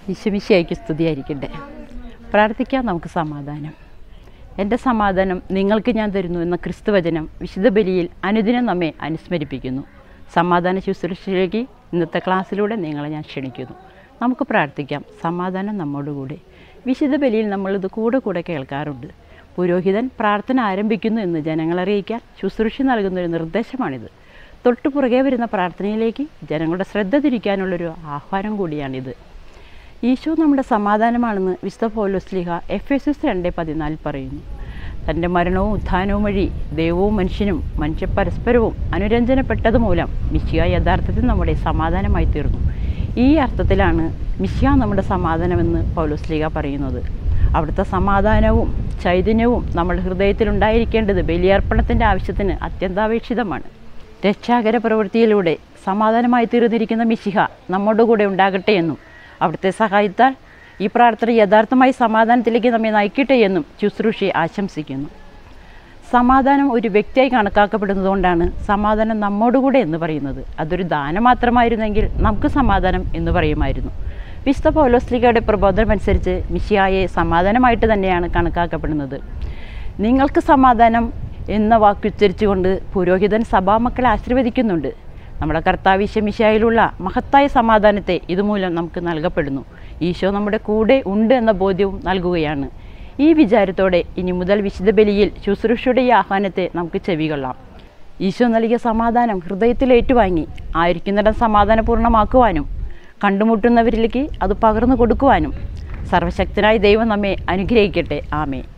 ഈശോമിശിയായിക്ക് സ്തുതിയായിരിക്കട്ടെ പ്രാർത്ഥിക്കാം നമുക്ക് സമാധാനം എൻ്റെ സമാധാനം നിങ്ങൾക്ക് ഞാൻ തരുന്നു എന്ന ക്രിസ്തുവചനം വിശുദ്ധ ബലിയിൽ അനുദിനം നമ്മെ അനുസ്മരിപ്പിക്കുന്നു സമാധാന ശുശ്രൂഷയിലേക്ക് ഇന്നത്തെ ക്ലാസ്സിലൂടെ നിങ്ങളെ ഞാൻ ക്ഷണിക്കുന്നു നമുക്ക് പ്രാർത്ഥിക്കാം സമാധാനം നമ്മോടുകൂടെ വിശുദ്ധ ബലിയിൽ നമ്മളിത് കൂടെ കൂടെ കേൾക്കാറുണ്ട് പുരോഹിതൻ പ്രാർത്ഥന ആരംഭിക്കുന്നു എന്ന് ജനങ്ങളെ അറിയിക്കാൻ ശുശ്രൂഷ നൽകുന്ന ഒരു നിർദ്ദേശമാണിത് തൊട്ടു പുറകെ വരുന്ന പ്രാർത്ഥനയിലേക്ക് ജനങ്ങളുടെ ശ്രദ്ധ തിരിക്കാനുള്ളൊരു ആഹ്വാനം കൂടിയാണിത് ഈശോ നമ്മുടെ സമാധാനമാണെന്ന് വിശുദ്ധ പൗലോസ്ലിഹ എഫ് എസ് എസ് രണ്ട് പതിനാലിൽ പറയുന്നു തൻ്റെ മരണവും ഉത്ഥാനവും വഴി ദൈവവും മനുഷ്യനും മനുഷ്യ പരസ്പരവും അനുരഞ്ജനപ്പെട്ടത് മൂലം മിശിയ യഥാർത്ഥത്തിൽ നമ്മുടെ സമാധാനമായി തീർന്നു ഈ അർത്ഥത്തിലാണ് മിശിയ നമ്മുടെ സമാധാനമെന്ന് പൗലോസ്ലിഹ പറയുന്നത് അവിടുത്തെ സമാധാനവും ചൈതന്യവും നമ്മുടെ ഹൃദയത്തിൽ ഉണ്ടായിരിക്കേണ്ടത് ബലിയർപ്പണത്തിൻ്റെ ആവശ്യത്തിന് അത്യന്താപേക്ഷിതമാണ് രക്ഷാകര പ്രവൃത്തിയിലൂടെ സമാധാനമായി തീർന്നിരിക്കുന്ന മിശിഹ നമ്മോട് കൂടെ ഉണ്ടാകട്ടെ എന്നും അവിടുത്തെ സഹായത്താൽ ഈ പ്രാർത്ഥന യഥാർത്ഥമായി സമാധാനത്തിലേക്ക് നമ്മെ നയിക്കട്ടെ എന്നും ശുശ്രൂഷയെ ആശംസിക്കുന്നു സമാധാനം ഒരു വ്യക്തിയായി കണക്കാക്കപ്പെടുന്നതുകൊണ്ടാണ് സമാധാനം നമ്മോടുകൂടെ എന്ന് പറയുന്നത് അതൊരു ദാനം മാത്രമായിരുന്നെങ്കിൽ നമുക്ക് സമാധാനം എന്ന് പറയുമായിരുന്നു വിശുദ്ധ പൗലോസ്ലികയുടെ പ്രബോധനം അനുസരിച്ച് മിഷിയായെ സമാധാനമായിട്ട് തന്നെയാണ് കണക്കാക്കപ്പെടുന്നത് നിങ്ങൾക്ക് സമാധാനം എന്ന വാക്കുച്ചരിച്ചുകൊണ്ട് പുരോഹിതൻ സഭാമക്കളെ ആശീർവദിക്കുന്നുണ്ട് നമ്മുടെ കർത്താവ് മിശായിലുള്ള മഹത്തായ സമാധാനത്തെ ഇതുമൂലം നമുക്ക് നൽകപ്പെടുന്നു ഈശോ നമ്മുടെ കൂടെ ഉണ്ട് എന്ന ബോധ്യവും നൽകുകയാണ് ഈ വിചാരത്തോടെ ഇനി മുതൽ വിശുദ്ധ ബലിയിൽ ശുശ്രൂഷയുടെ ഈ ആഹ്വാനത്തെ നമുക്ക് ചെവികൊള്ളാം ഈശോ നൽകിയ സമാധാനം ഹൃദയത്തിൽ ഏറ്റുവാങ്ങി ആയിരിക്കുന്നിടം സമാധാനപൂർണ്ണമാക്കുവാനും കണ്ടുമുട്ടുന്നവരിലേക്ക് അത് പകർന്നു കൊടുക്കുവാനും സർവശക്തനായ ദൈവം നമ്മെ അനുഗ്രഹിക്കട്ടെ ആമേ